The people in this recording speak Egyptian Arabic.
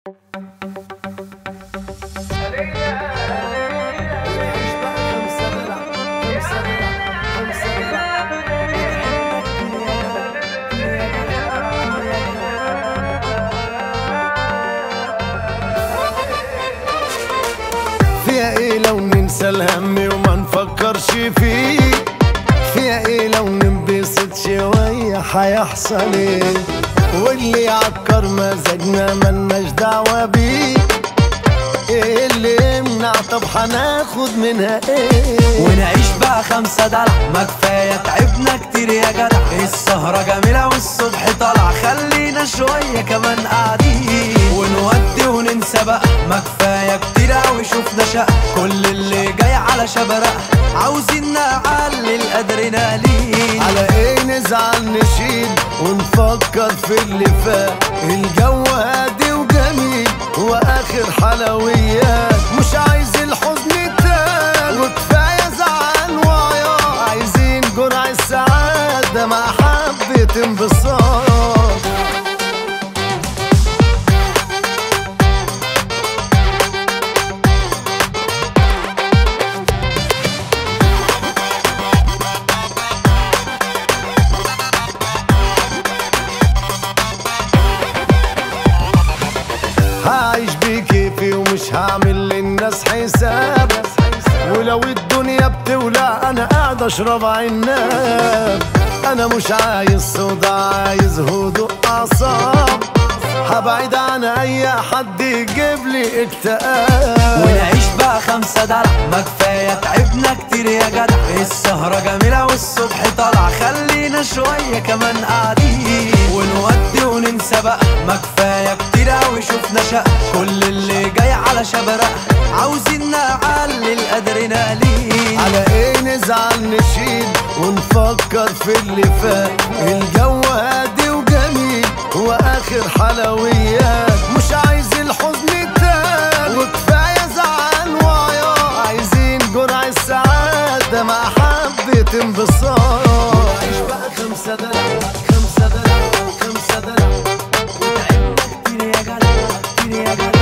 فيها ايه لو ننسى الهم وما نفكرش فيه فيها ايه لو ننبسط شوية هيحصل ايه واللي يعكر مزاجنا ملناش دعوة بيه ايه اللي يمنع طب هناخد منها ايه ونعيش بقى خمسة دلع ما كفاية تعبنا كتير يا جدع السهرة جميلة والصبح طالع خلينا شوية كمان قاعدين ونودي وننسى بقى ما كفاية كتير اوي شفنا شقة كل اللي جاي على شبرق عاوزين نعلي الادرينالين على ايه نزعل نشيل ونفكر في اللي فات الجو هادي وجميل واخر حلويات مش عايز الحزن تاني وكفايه زعل وعياط عايزين جرعه السعاده مع حبه انبساط هعيش بكيفي ومش هعمل للناس حساب ولو الدنيا بتولع انا قاعد اشرب عناب انا مش عايز صداع عايز هدوء اعصاب هبعد عن اي حد يجيب لي اكتئاب ونعيش بقى خمسة دلع ما كفاية تعبنا كتير يا جدع السهرة جميلة والصبح طالع خلينا شوية كمان قاعدين ونودي وننسى بقى ما كفاية كتير اوي شفنا شقة كل اللي جاي على شبرق عاوزين نعلي الادرينالين على ايه نزعل نشيل ونفكر في اللي فات الجو هادي وجميل واخر حلويات مش عايز الحزن تاني وكفايه زعل وعياط عايزين جرعه السعاده مع حبه انبساط عيش بقى خمسه دلع خمسه دلع خمسه دلع وتعبنا كتير يا جدع كتير يا جدع